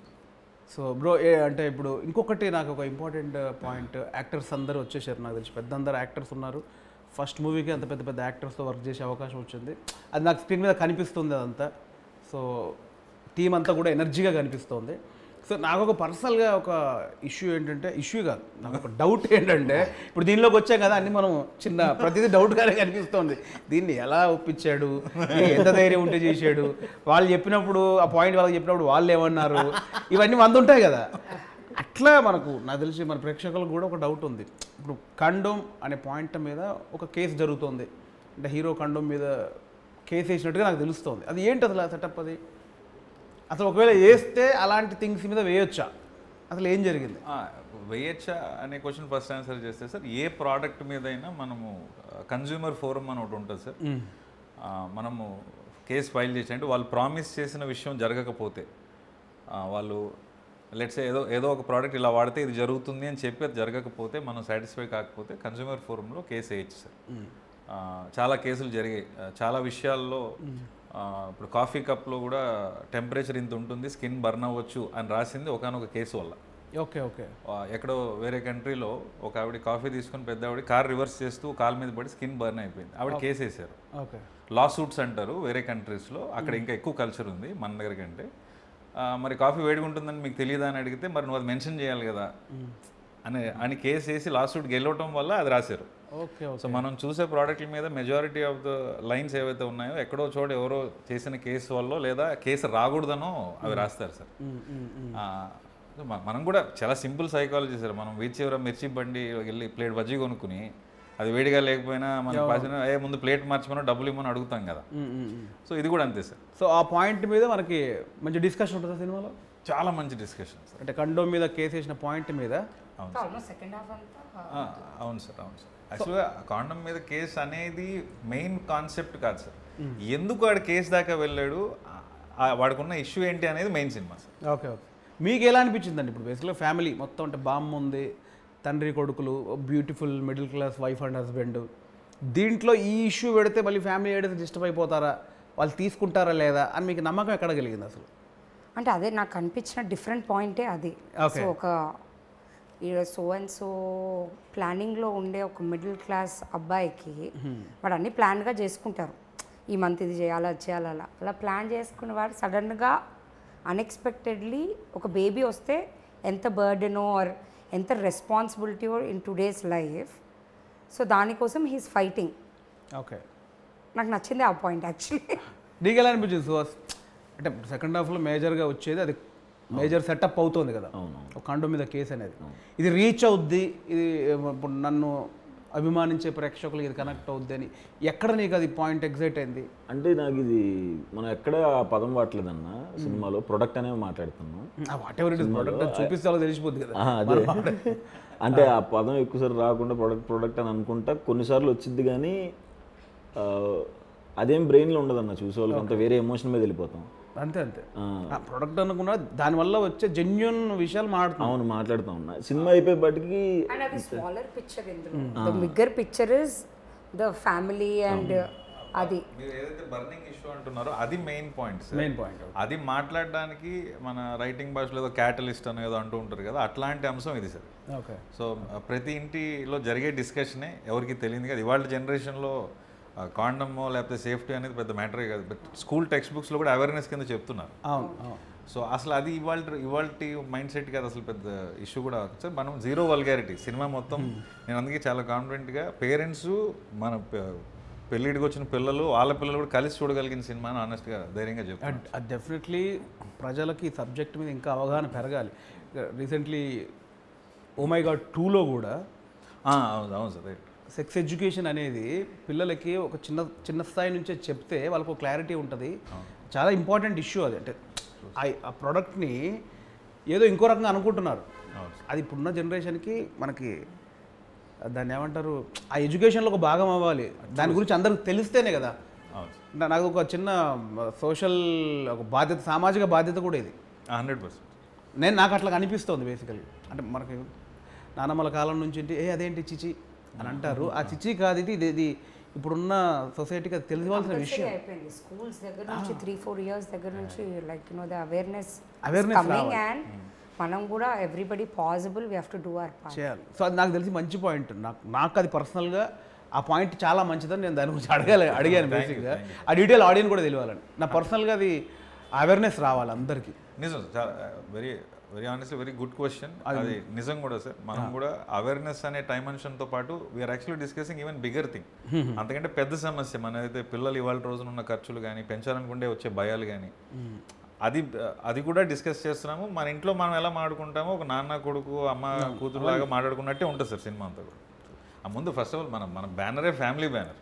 సో బ్రో ఏ అంటే ఇప్పుడు ఇంకొకటి నాకు ఒక ఇంపార్టెంట్ పాయింట్ యాక్టర్స్ అందరూ వచ్చేసారు నాకు తెలిసి పెద్ద అందరు యాక్టర్స్ ఉన్నారు ఫస్ట్ మూవీకి అంత పెద్ద పెద్ద యాక్టర్స్తో వర్క్ చేసే అవకాశం వచ్చింది అది నాకు స్క్రీన్ మీద కనిపిస్తుంది అదంతా సో టీం అంతా కూడా ఎనర్జీగా కనిపిస్తుంది సో నాకు ఒక పర్సనల్గా ఒక ఇష్యూ ఏంటంటే ఇష్యూ కాదు నాకు ఒక డౌట్ ఏంటంటే ఇప్పుడు దీనిలోకి వచ్చాం కదా అన్ని మనం చిన్న ప్రతిదీ డౌట్గానే కనిపిస్తోంది దీన్ని ఎలా ఒప్పించాడు ఎంత ధైర్యం ఉంటే చేశాడు వాళ్ళు చెప్పినప్పుడు ఆ పాయింట్ వాళ్ళకి చెప్పినప్పుడు వాళ్ళు ఏమన్నారు ఇవన్నీ వంద ఉంటాయి కదా అట్లా మనకు నాకు తెలిసి మన ప్రేక్షకులకు కూడా ఒక డౌట్ ఉంది ఇప్పుడు కండోమ్ అనే పాయింట్ మీద ఒక కేసు జరుగుతోంది అంటే హీరో కండోమ్ మీద కేసు వేసినట్టుగా నాకు తెలుస్తోంది అది ఏంటి అసలు ఆ సెటప్ అది అసలు ఒకవేళ వేస్తే అలాంటి థింగ్స్ మీద వేయొచ్చా అసలు ఏం జరిగింది ఆ, వేయచ్చా అనే క్వశ్చన్ ఫస్ట్ ఆన్సర్ చేస్తే సార్ ఏ ప్రోడక్ట్ మీదైనా మనము కన్జ్యూమర్ ఫోరం అని ఒకటి ఉంటుంది సార్ ఆ, మనము కేసు ఫైల్ చేసి అంటే వాళ్ళు ప్రామిస్ చేసిన విషయం జరగకపోతే ఆ, వాళ్ళు లెట్స్ ఏదో ఏదో ఒక ప్రోడక్ట్ ఇలా వాడితే ఇది జరుగుతుంది అని చెప్పి అది జరగకపోతే మనం సాటిస్ఫై కాకపోతే కన్జ్యూమర్ ఫోరంలో కేసు వేయచ్చు సార్ ఆ, చాలా కేసులు జరిగాయి ఆ, చాలా విషయాల్లో ఆ, ఇప్పుడు కాఫీ కప్లో కూడా టెంపరేచర్ ఇంత ఉంటుంది స్కిన్ బర్న్ అవ్వచ్చు అని రాసింది ఒకనొక కేసు వల్ల ఓకే ఓకే ఆ, ఎక్కడో వేరే కంట్రీలో ఒక ఆవిడ కాఫీ తీసుకుని పెద్ద ఆవిడ కార్ రివర్స్ చేస్తూ కాల్ మీద పడి స్కిన్ బర్న్ అయిపోయింది ఆవిడ కేసు వేసారు ఓకే లా సూట్స్ అంటారు వేరే కంట్రీస్లో అక్కడ ఇంకా ఎక్కువ కల్చర్ ఉంది మన దగ్గర కంటే ఆ, మరి కాఫీ వేడిగా ఉంటుందని మీకు తెలియదా అని అడిగితే మరి నువ్వు అది మెన్షన్ చేయాలి కదా అని అని కేసు వేసి లా సూట్ గెలవటం వల్ల అది రాశారు ఓకే ఓకే సో మనం చూసే ప్రోడక్ట్ల మీద మెజారిటీ ఆఫ్ ద లైన్స్ ఏవైతే ఉన్నాయో ఎక్కడో చోట ఎవరో చేసిన కేసు వల్ల లేదా కేసు రాకూడదనో అవి రాస్తారు సార్ ఆ, సో మ- మనం కూడా చాలా సింపుల్ సైకాలజీ సార్ మనం వీచ్ చివర మిర్చి బండి వెళ్ళి ప్లేట్ బజ్జీ కొనుక్కుని అది వేడిగా లేకపోయినా మనం పాసిన ఏ ముందు ప్లేట్ మార్చమని డబ్బులు ఇమ్మని అడుగుతాం కదా సో ఇది కూడా అంతే సార్ సో ఆ పాయింట్ మీద మనకి మంచి డిస్కషన్ ఉంటుందా సినిమాలో చాలా మంచి డిస్కషన్ సార్ అంటే కండోమ్ మీద కేసు వేసిన పాయింట్ మీద ఆల్మోస్ట్ సెకండ్ హాఫ్ అంతా ఆ, అవును సార్ అవును సార్ యాక్చువల్గా కాండం మీద కేసు అనేది మెయిన్ కాన్సెప్ట్ కాదు సార్ ఎందుకు వాడు కేసు దాకా వెళ్ళాడు ఆ- ఆ వాడికున్న ఇష్యూ ఏంటి అనేది main cinema sir okay okay మీకు ఎలా అనిపించిందండి ఇప్పుడు బేసిక్గా ఫ్యామిలీ మొత్తం అంటే బామ్మ ఉంది తండ్రి కొడుకులు beautiful middle class wife and husband దీంట్లో ఈ ఇష్యూ పెడితే మళ్ళీ ఫ్యామిలీ ఏదైతే డిస్టర్బ్ అయిపోతారా వాళ్ళు తీసుకుంటారా లేదా అని మీకు నమ్మకం ఎక్కడ కలిగింది అసలు అంటే అదే నాకు అనిపించిన డిఫరెంట్ పాయింటే అది Okay. సో ఒక సో అండ్ సో ప్లానింగ్లో ఉండే ఒక మిడిల్ క్లాస్ అబ్బాయికి వాడు అన్ని ప్లాన్గా చేసుకుంటారు ఈ మంత్ ఇది చేయాలి అది చేయాలి అలా అలా ప్లాన్ చేసుకున్న వాడు సడన్గా అన్ఎక్స్పెక్టెడ్లీ ఒక బేబీ వస్తే ఎంత బర్డెనో ఆర్ ఎంత responsibility in today's life so దానికోసం హీస్ ఫైటింగ్ ఓకే నాకు నచ్చింది ఆ పాయింట్ యాక్చువల్లీ నీకు ఎలా అనిపించింది సుహాస్ అంటే సెకండ్ హాఫ్లో మేజర్గా వచ్చేది అది మేజర్ సెటప్ అవుతుంది కదా ఒక కండు మీద కేసు అనేది ఇది రీచ్ అవుద్ది ఇది ఇప్పుడు నన్ను అభిమానించే ప్రేక్షకులకు ఇది కనెక్ట్ అవుద్ది అని ఎక్కడ నీకు అది పాయింట్ ఎగ్జైట్ అయింది అంటే నాకు ఇది మనం ఎక్కడ ఆ పదం వాడలేదన్న సినిమాలో ప్రొడక్ట్ అనేవి మాట్లాడుతున్నాం whatever it is product చూపిస్తే అలా తెలిసిపోద్ది కదా ఆ, అదే అంటే ఆ పదం ఎక్కువసారి రాకుండా ప్రొడక్ట్ ప్రొడక్ట్ అని అనుకుంటా కొన్నిసార్లు వచ్చింది కానీ ఆ, అదేం బ్రెయిన్లో ఉండదన్న చూసే వాళ్ళకి అంత వేరే ఎమోషన్ మీద వెళ్ళిపోతాం అంతే అంతే ఆ, ఆ ప్రోడక్ట్ అనుకున్నా దానివల్ల వచ్చే జెన్యున్ విషయాలు మాట్లాడుతున్నాం అవును మాట్లాడుతూ ఉన్నా సినిమా అయిపోయేపటికి అండ్ అది స్మాలర్ పిక్చర్ ఇందులో the bigger picture is the family and అది మీరు ఏదైతే బర్నింగ్ ఇష్యూ అంటున్నారో అది main point sir main point అది మాట్లాడడానికి మన రైటింగ్ భాషలో ఏదో క్యాటలిస్ట్ అని ఏదో అంటూ ఉంటారు కదా అట్లాంటి అంశం ఇది సార్ ఓకే సో ఆ, ప్రతి ఇంటిలో జరిగే డిస్కషనే ఎవరికి తెలియదు కదా ఇవాళ జనరేషన్లో కాండమ్ లేకపోతే సేఫ్టీ అనేది పెద్ద మ్యాటరే కాదు బట్ స్కూల్ టెక్స్ట్ బుక్స్లో కూడా అవేర్నెస్ కింద చెప్తున్నారు అవును అవును సో అసలు అది ఇవాళ ఇవాళ మైండ్ సెట్ కాదు అసలు పెద్ద ఇష్యూ కూడా సార్ మనం జీరో వల్గారిటీ సినిమా మొత్తం నేను అందుకే చాలా కాన్ఫిడెంట్గా పేరెంట్స్ మన పె- పెళ్ళిడికి వచ్చిన పిల్లలు వాళ్ళ పిల్లలు కూడా కలిసి చూడగలిగిన సినిమా అని ఆనెస్ట్గా ధైర్యంగా చెప్తాను అది డెఫినెట్లీ ప్రజలకి సబ్జెక్ట్ మీద ఇంకా అవగాహన పెరగాలి రీసెంట్లీ ఓమై గాడ్ టూలో కూడా అవును అవును సార్ రైట్ సెక్స్ ఎడ్యుకేషన్ అనేది పిల్లలకి ఒక చిన్న చిన్న స్థాయి నుంచే చెప్తే వాళ్ళకు క్లారిటీ ఉంటుంది చాలా ఇంపార్టెంట్ ఇష్యూ అది అంటే ఆ- ఆ ప్రోడక్ట్ని ఏదో ఇంకో రకంగా అనుకుంటున్నారు అవును అది ఇప్పుడున్న జనరేషన్కి మనకి దాన్ని ఏమంటారు ఆ ఎడ్యుకేషన్లో ఒక భాగం అవ్వాలి దాని గురించి అందరికి తెలిస్తేనే కదా అవును సార్ నా- నాకు ఒక చిన్న సోషల్ ఒక బాధ్యత సామాజిక బాధ్యత కూడా ఇది హండ్రెడ్ పర్సెంట్ నేను నాకు అట్లా అనిపిస్తుంది బేసికలీ అంటే మనకి నానమ్మల కాలం నుంచి ఏంటి, ఏ అదేంటి చిచి అని అంటారు ఆ చిచి కాదు ఇది ఇది ఇది ఇప్పుడున్న సొసైటీకి అది తెలియవలసిన విషయం అయిపోయింది స్కూల్స్ దగ్గర నుంచి త్రీ ఫోర్ ఇయర్స్ దగ్గర నుంచి like you know the awareness Awareness coming and మనం కూడా everybody possible we have to do our part చేయాలి సో అది నాకు తెలిసి మంచి పాయింట్ నాకు నాకు అది పర్సనల్గా ఆ పాయింట్ చాలా మంచిదని నేను దాని గురించి అడగాలి అడిగాను బేసిక్గా ఆ డీటెయిల్ ఆడియన్ కూడా తెలియాలని నా పర్సనల్గా అది అవేర్నెస్ రావాలి అందరికీ నిజం చాలా very very honestly very good question అది నిజం కూడా సార్ మనం కూడా అవేర్నెస్ అనే తో పాటు we are actually discussing even bigger thing అంతకంటే పెద్ద సమస్య మనమైతే పిల్లలు ఇవాళ రోజున ఉన్న ఖర్చులు కానీ పెంచాలనుకుంటే వచ్చే భయాలు కానీ అది అది కూడా డిస్కస్ చేస్తున్నాము మన ఇంట్లో మనం ఎలా మాట్లాడుకుంటామో ఒక నాన్న కొడుకు అమ్మ కూతురు లాగా మాట్లాడుకున్నట్టే ఉంటుంది సార్ సినిమా అంతా కూడా ఆ ముందు ఫస్ట్ ఆఫ్ ఆల్ మన మన బ్యానరే ఫ్యామిలీ బ్యానర్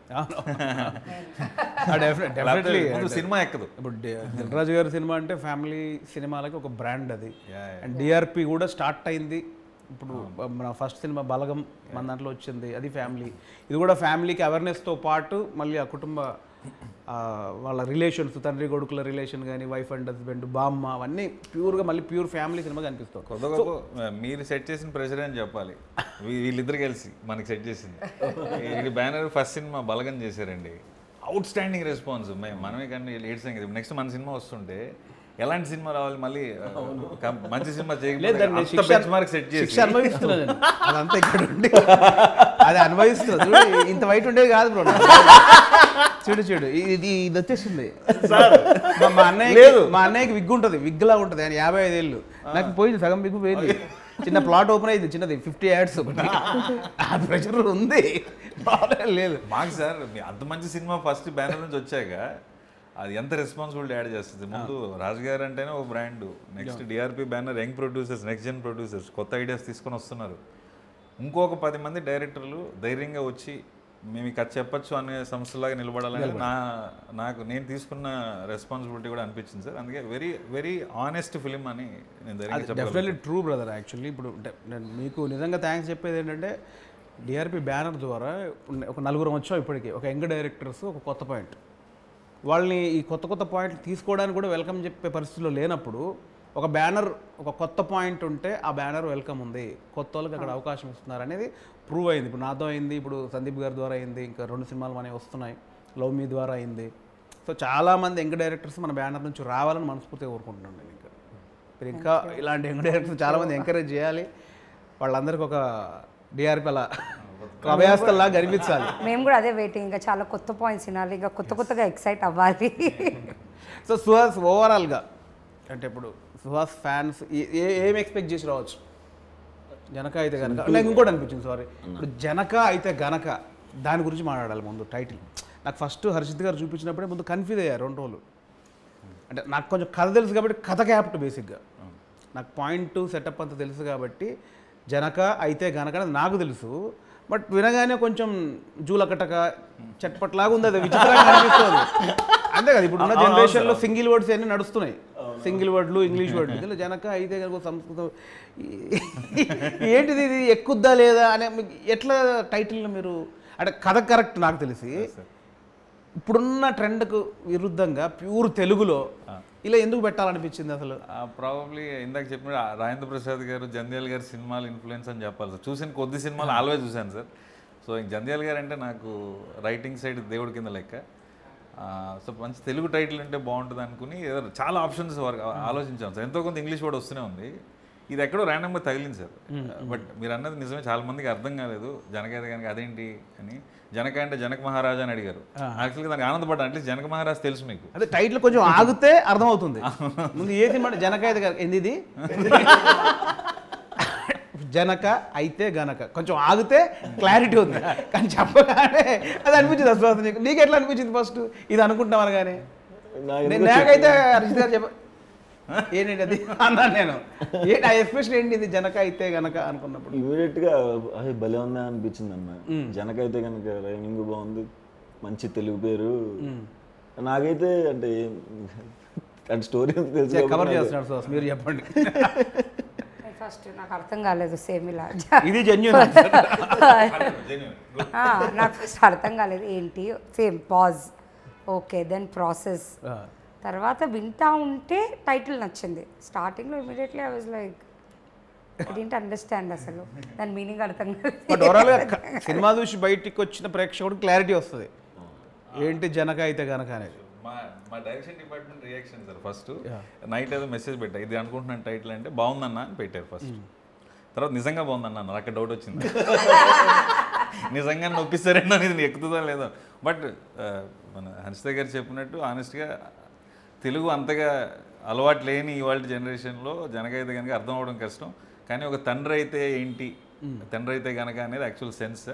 డెఫినెట్లీ ముందు సినిమా ఎక్కదు ఇప్పుడు డి- దిల్రాజు గారి సినిమా అంటే ఫ్యామిలీ సినిమాలకి ఒక బ్రాండ్ అది Yeah, అండ్ డిఆర్పి కూడా స్టార్ట్ అయింది ఇప్పుడు మన ఫస్ట్ సినిమా బలగం మన దాంట్లో వచ్చింది అది ఫ్యామిలీ ఇది కూడా ఫ్యామిలీకి అవేర్నెస్తో పాటు మళ్ళీ ఆ కుటుంబ ఆ, వాళ్ళ రిలేషన్స్ తండ్రి కొడుకుల రిలేషన్ కానీ వైఫ్ అండ్ హస్బెండ్ బామ్మ అవన్నీ ప్యూర్గా మళ్ళీ ప్యూర్ ఫ్యామిలీ సినిమా కనిపిస్తుంది కొద్ది గొప్ప మీరు సెట్ చేసిన ప్రెషర్ అని చెప్పాలి వీ- వీళ్ళిద్దరు కలిసి మనకి సెట్ చేసింది ఇది బ్యానర్ ఫస్ట్ సినిమా బలగం చేశారండి అవుట్ స్టాండింగ్ రెస్పాన్స్ మేము మనమే కానీ లేట్ సంగతి నెక్స్ట్ మన సినిమా వస్తుంటే ఎలాంటి సినిమా రావాలి మళ్ళీ ఆ, కం- మంచి సినిమా లేదు దాన్ని చేయకపోతే శిక్ష బెంచ్ మార్క్ సెట్ శిక్ష చేసి అనుభవిస్తున్నాను నేను. అదంతా ఇక్కడ ఉండి అది అనుభవిస్తున్నా చూడు ఇంత వైట్ ఉండేది కాదు బ్రో చూడు చూడు ఇది ఇది వచ్చేసింది మా- మా అన్నయ్య మా అన్నయ్యకి విగ్ ఉంటుంది విగ్ లా ఉంటుంది ఆయన యాభై ఐదేళ్ళు నాకు పోయింది సగం విగ్ పోయింది చిన్న ప్లాట్ ఓపెన్ అయింది చిన్నది ఫిఫ్టీ యాడ్స్ ఒకటి ఆ ప్రెషర్ ఉంది ప్రాబ్లం లేదు మాకు సార్ మీ- అంత మంచి సినిమా ఫస్ట్ బ్యానర్ నుంచి వచ్చాక అది ఎంత రెస్పాన్సిబిలిటీ యాడ్ చేస్తుంది ముందు రాజు గారు అంటేనే ఒక brand next DRP banner young producers next gen producers కొత్త ఐడియాస్ తీసుకొని వస్తున్నారు ఇంకొక పది మంది డైరెక్టర్లు ధైర్యంగా వచ్చి మేము ఇక చెప్పచ్చు అనే సంస్థలాగా నిలబడాలని నా నాకు నేను తీసుకున్న రెస్పాన్సిబిలిటీ కూడా అనిపించింది సార్ అందుకే వెరీ వెరీ ఆనెస్ట్ ఫిలిం అని నేను ధైర్యంగా చెప్పగలను డెఫినెట్లీ ట్రూ బ్రదర్ యాక్చువల్లీ ఇప్పుడు de- నేను మీకు నిజంగా థ్యాంక్స్ చెప్పేది ఏంటంటే డిఆర్పి బ్యానర్ ద్వారా ఉన్న- ఒక నలుగురం వచ్చాం ఇప్పటికి ఒక యంగ్ డైరెక్టర్స్ ఒక కొత్త పాయింట్ వాళ్ళని ఈ కొత్త కొత్త పాయింట్లు తీసుకోవడానికి కూడా వెల్కమ్ చెప్పే పరిస్థితిలో లేనప్పుడు ఒక బ్యానర్ ఒక కొత్త పాయింట్ ఉంటే ఆ బ్యానర్ వెల్కమ్ ఉంది కొత్త వాళ్ళకి అక్కడ అవకాశం ఇస్తున్నారు అనేది ప్రూవ్ అయింది ఇప్పుడు నాతో అయింది ఇప్పుడు సందీప్ గారి ద్వారా అయింది ఇంకా రెండు సినిమాలు మనవి వస్తున్నాయి లవ్ మీ ద్వారా అయింది సో చాలామంది యంగ్ డైరెక్టర్స్ మన బ్యానర్ నుంచి రావాలని మనస్ఫూర్తిగా కోరుకుంటున్నాను నేను ఇంకా మీరు ఇంకా ఇలాంటి యంగ్ డైరెక్టర్స్ చాలామంది ఎంకరేజ్ చేయాలి వాళ్ళందరికీ ఒక డిఆర్పి అలా అభయాస్తల్లా కనిపించాలి మేము కూడా అదే వెయిటింగ్ ఇంకా చాలా కొత్త పాయింట్స్ వినాలి ఇంకా కొత్త కొత్తగా ఎక్సైట్ అవ్వాలి సో సుహాస్ ఓవరాల్గా అంటే ఇప్పుడు సుహాస్ ఫ్యాన్స్ ఏం ఎక్స్పెక్ట్ చేసి రావచ్చు జనక అయితే గనక నాకు ఇంకోటి అనిపించింది సారీ ఇప్పుడు జనక అయితే గనక దాని గురించి మాట్లాడాలి ముందు టైటిల్ నాకు ఫస్ట్ హర్షిత్ గారు చూపించినప్పుడే ముందు కన్ఫ్యూజ్ అయ్యారు రెండు రోజులు అంటే నాకు కొంచెం కథ తెలుసు కాబట్టి కథ క్యాప్ట్ బేసిక్గా నాకు పాయింట్ సెటప్ అంతా తెలుసు కాబట్టి జనక అయితే గనక అనేది నాకు తెలుసు బట్ వినగానే కొంచెం జూలకటక చట్పట్లాగా ఉంది అది విచిత్రంగా అనిపిస్తుంది అంతే కదా ఇప్పుడు ఉన్న జనరేషన్లో సింగిల్ వర్డ్స్ అన్నీ నడుస్తున్నాయి సింగిల్ వర్డ్లు ఇంగ్లీష్ వర్డ్లు ఇందులో జనక అయితే కనుక సంస్కృతం ఈ- ఏంటిది ఇది ఎక్కుద్దా లేదా అనే మీకు ఎట్లా టైటిల్ని మీరు అంటే కథ కరెక్ట్ నాకు తెలిసి ఇప్పుడున్న ట్రెండ్కు విరుద్ధంగా ప్యూర్ తెలుగులో ఇలా ఎందుకు పెట్టాలనిపించింది అసలు ప్రాబబ్లీ ఇందాక చెప్పిన రాజేంద్ర ప్రసాద్ గారు జంధ్యాల గారి సినిమాలు ఇన్ఫ్లుయెన్స్ అని చెప్పాలి సార్ చూసిన కొద్ది సినిమాలు ఆల్వే చూశాను సార్ సో ఇంక జంధ్యాల గారు అంటే నాకు రైటింగ్ సైడ్ దేవుడి కింద లెక్క సో మంచి తెలుగు టైటిల్ అంటే బాగుంటుంది అనుకుని ఏదో చాలా ఆప్షన్స్ ఆలోచించాం సార్ ఎంతో కొంత ఇంగ్లీష్ వర్డ్ వస్తూనే ఉంది ఇది ఎక్కడో ర్యాండమ్గా తగిలింది సార్ బట్ మీరు అన్నది నిజమే చాలా మందికి అర్థం కాలేదు జనకైతే కనుక అదేంటి అని జనక అంటే జనక మహారాజా అని అడిగారు యాక్చువల్గా దానికి ఆనందపడ్డా అట్లీస్ట్ జనక మహారాజ్ తెలుసు మీకు అదే టైటిల్ కొంచెం ఆగితే అర్థమవుతుంది ముందు ఏ సినిమా అంటే జనక అయితే గనక ఏంది ఇది జనక అయితే గనక కొంచెం ఆగితే క్లారిటీ ఉంది కానీ చెప్పగానే అది అనిపించింది అసలు నీకు నీకు ఎట్లా అనిపించింది ఫస్ట్ ఇది అనుకుంటున్నాం అనగానే నాకు నేను నాకైతే హర్షిత్ గారు చెప్ప ఏంటండి అది అన్నాను నేను ఏంటి ఎస్పెషల్ ఏంటి ఇది జనక అయితే గనక అనుకున్నప్పుడు ఇమీడియట్ గా అవి భలే ఉందా అనిపించింది అన్న జనకైతే కనుక రైమింగ్ బాగుంది మంచి తెలుగు పేరు నాకైతే అంటే ఏం- అంటే స్టోరీ తెలుసు కవర్ కాబట్టి చేస్తున్నాడు సో మీరు చెప్పండి ఫస్ట్ నాకు అర్థం కాలేదు సేమ్ ఇలా ఇది జెన్యున్ ఆ, నాకు ఫస్ట్ అర్థం కాలేదు ఏంటి same pause okay then process తర్వాత వింటా ఉంటే టైటిల్ నచ్చింది స్టార్టింగ్లో immediately I was like I didn't understand అసలు దాని మీనింగ్ అర్థం బట్ కాలేదు ఓవరాల్గా క- సినిమా చూసి బయటికి వచ్చిన ప్రేక్షకుడు క్లారిటీ వస్తుంది ఏంటి జనక అయితే గనక అనేది మా మా direction department reaction sir first night ఏదో మెసేజ్ పెట్టా ఇది అనుకుంటున్నాను టైటిల్ అంటే బాగుందన్న అని పెట్టారు ఫస్ట్ తర్వాత నిజంగా బాగుందన్న అన్నారు అక్కడ డౌట్ వచ్చింది నిజంగా నొప్పిస్తారేమో అనేది ఎక్కుతుందో లేదో బట్ మన హన్సిత గారు చెప్పినట్టు ఆనెస్ట్గా తెలుగు అంతగా అలవాటు లేని ఇవాళ జనరేషన్లో జనకైతే కనుక అర్థం అవడం కష్టం కానీ ఒక తండ్రి అయితే ఏంటి తండ్రి అయితే కనుక అనేది యాక్చువల్ సెన్స్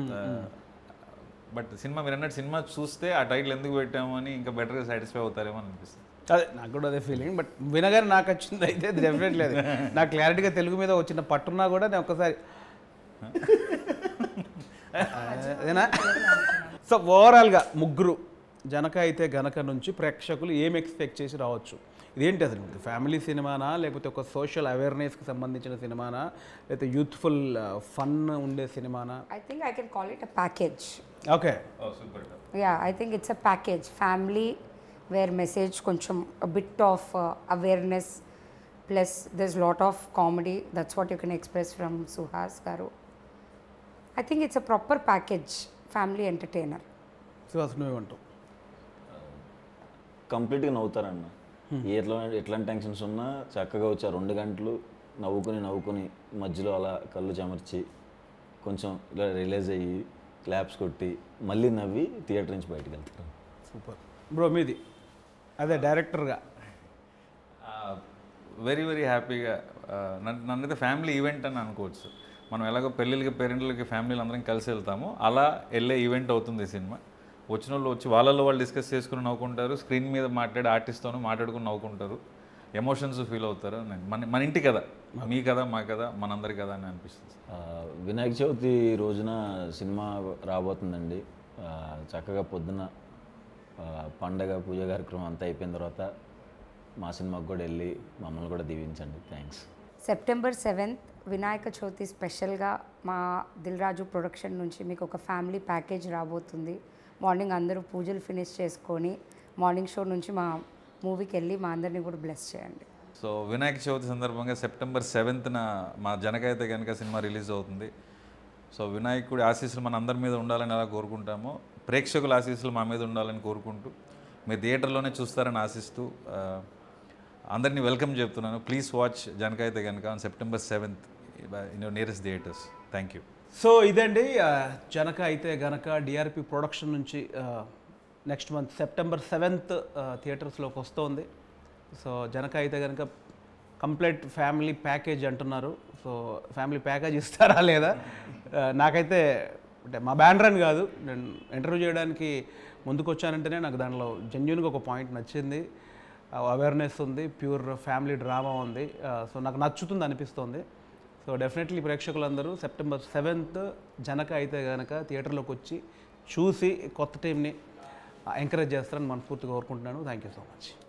బట్ సినిమా మీరు అన్నట్టు సినిమా చూస్తే ఆ టైటిల్ ఎందుకు పెట్టాము అని ఇంకా బెటర్గా సాటిస్ఫై అవుతారేమో అని అనిపిస్తుంది అదే నాకు కూడా అదే ఫీలింగ్ బట్ వినగానే నాకు వచ్చింది అయితే డెఫినెట్లీ అది నాకు క్లారిటీగా తెలుగు మీద వచ్చిన పట్టున్నా కూడా నేను ఒక్కసారి అదేనా సో ఓవరాల్గా ముగ్గురు జనక అయితే గనక నుంచి ప్రేక్షకులు ఏం ఎక్స్పెక్ట్ చేసి రావచ్చు ఇదేంటి అసలు ఫ్యామిలీ సినిమానా లేకపోతే ఒక సోషల్ అవేర్నెస్కి సంబంధించిన సినిమానా లేకపోతే యూత్ఫుల్ ఫన్ ఉండే సినిమానా I think I can call it a package okay super yeah I think it's a package family where message కొంచెం bit of awareness plus this lot of comedy that's what you can express from Suhas గారు I think it's a proper package family entertainer so అసలు నువ్వేమంటావు కంప్లీట్గా నవ్వుతారన్న ఎట్లా ఎట్లాంటి tensions ఉన్నా చక్కగా వచ్చి ఆ రెండు గంటలు నవ్వుకుని నవ్వుకుని మధ్యలో అలా కళ్ళు చెమర్చి కొంచెం ఇలా రిలీజ్ అయ్యి క్లాప్స్ కొట్టి మళ్ళీ నవ్వి థియేటర్ నుంచి బయటకు వెళ్తారు సూపర్ బ్రో మీది అదే డైరెక్టర్గా వెరీ వెరీ హ్యాపీగా నన్ను నన్నైతే ఫ్యామిలీ ఈవెంట్ అని అనుకోవచ్చు మనం ఎలాగో పెళ్ళిళ్ళకి పేరెంట్లకి ఫ్యామిలీలు అందరం కలిసి వెళ్తామో అలా వెళ్ళే ఈవెంట్ అవుతుంది ఈ సినిమా వచ్చిన వాళ్ళు వచ్చి వాళ్ళల్లో వాళ్ళు డిస్కస్ చేసుకుని నవ్వుకుంటారు స్క్రీన్ మీద మాట్లాడి ఆర్టిస్ట్తోనూ మాట్లాడుకుని నవ్వుకుంటారు ఎమోషన్స్ ఫీల్ అవుతారు నేను- మన మన ఇంటి కదా మీ కదా మా కదా మనందరి కదా అని అనిపిస్తుంది ఆ, వినాయక చవితి రోజున సినిమా రాబోతుందండి ఆ, చక్కగా పొద్దున ఆ, పండగ పూజ కార్యక్రమం అంతా అయిపోయిన తర్వాత మా సినిమాకి కూడా వెళ్ళి మమ్మల్ని కూడా దీవించండి thanks September seventh Vinayaka Chavithi స్పెషల్గా మా దిల్రాజు ప్రొడక్షన్ నుంచి మీకు ఒక ఫ్యామిలీ ప్యాకేజ్ రాబోతుంది మార్నింగ్ అందరూ పూజలు ఫినిష్ చేసుకొని మార్నింగ్ షో నుంచి మా మూవీకి వెళ్ళి మా అందరినీ కూడా బ్లెస్ చేయండి సో వినాయక చవితి సందర్భంగా సెప్టెంబర్ సెవెంత్న మా జనకైతే కనుక సినిమా రిలీజ్ అవుతుంది సో వినాయకుడి ఆశీస్సులు మన అందరి మీద ఉండాలని ఎలా కోరుకుంటామో ప్రేక్షకుల ఆశీస్సులు మా మీద ఉండాలని కోరుకుంటూ మీరు థియేటర్లోనే చూస్తారని ఆశిస్తూ ఆ, అందరినీ వెల్కమ్ చెప్తున్నాను ప్లీజ్ వాచ్ జనకైతే కనుక on September seventh in your nearest theatres thank you so ఇదండి ఆ, జనక అయితే గనక డిఆర్పి ప్రొడక్షన్ నుంచి నెక్స్ట్ మంత్ సెప్టెంబర్ సెవెంత్ థియేటర్స్లోకి వస్తుంది so Janaka Aithe Kanuka complete family package అంటున్నారు సో ఫ్యామిలీ ప్యాకేజ్ ఇస్తారా లేదా ఆ, నాకైతే అంటే మా బ్యానర్ అని కాదు నేను ఇంటర్వ్యూ చేయడానికి ముందుకు వచ్చానంటేనే నాకు దానిలో జెన్యున్గా ఒక పాయింట్ నచ్చింది అవేర్నెస్ ఉంది ప్యూర్ ఫ్యామిలీ డ్రామా ఉంది సో నాకు నచ్చుతుంది అనిపిస్తుంది సో డెఫినెట్లీ ప్రేక్షకులందరూ సెప్టెంబర్ సెవెంత్ జనక అయితే కనుక థియేటర్లోకి వచ్చి చూసి కొత్త టీంని ఎంకరేజ్ చేస్తారని మనస్ఫూర్తిగా కోరుకుంటున్నాను థ్యాంక్ యూ సో మచ్